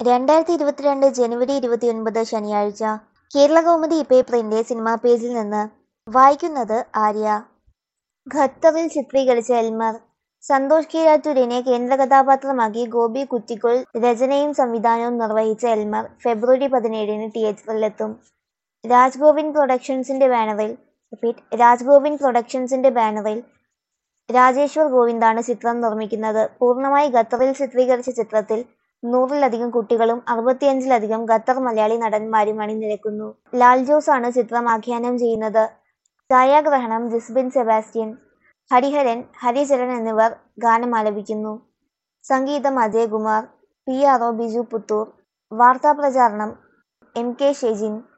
രണ്ടായിരത്തി ഇരുപത്തിരണ്ട് ജനുവരി ഇരുപത്തിയൊൻപത് ശനിയാഴ്ച കേരളകൗമുദി പേപ്പറിന്റെ സിനിമാ പേജിൽ നിന്ന് വായിക്കുന്നത് ആര്യ ഖത്തറിൽ ചിത്രീകരിച്ച എൽമർ സന്തോഷ് കീഴാറ്റൂരിനെ കേന്ദ്ര കഥാപാത്രമാക്കി ഗോപി കുറ്റിക്കുൾ രചനയും സംവിധാനവും നിർവഹിച്ച എൽമർ ഫെബ്രുവരി പതിനേഴിന് തിയേറ്ററിലെത്തും രാജ് ഗോവിന്ദ് പ്രൊഡക്ഷൻസിന്റെ ബാനറിൽ റിപ്പീറ്റ് രാജ് ഗോവിന്ദ് പ്രൊഡക്ഷൻസിന്റെ ബാനറിൽ രാജേശ്വർ ഗോവിന്ദാണ് ചിത്രം നിർമ്മിക്കുന്നത് പൂർണ്ണമായി ഖത്തറിൽ ചിത്രീകരിച്ച ചിത്രത്തിൽ നൂറിലധികം കുട്ടികളും അറുപത്തിയഞ്ചിലധികം ഖത്തർ മലയാളി നടന്മാരും അണിനിരക്കുന്നു ലാൽ ജോസ് ആണ് ചിത്രം ആഖ്യാനം ചെയ്യുന്നത് ഛായാഗ്രഹണം ജിസ്ബിൻ സെബാസ്റ്റ്യൻ ഹരിഹരൻ ഹരിചരൺ എന്നിവർ ഗാനം ആലപിക്കുന്നു സംഗീതം Ajayakumar P R O Biju Puthur വാർത്താപ്രചാരണം എം കെ ഷെജിൻ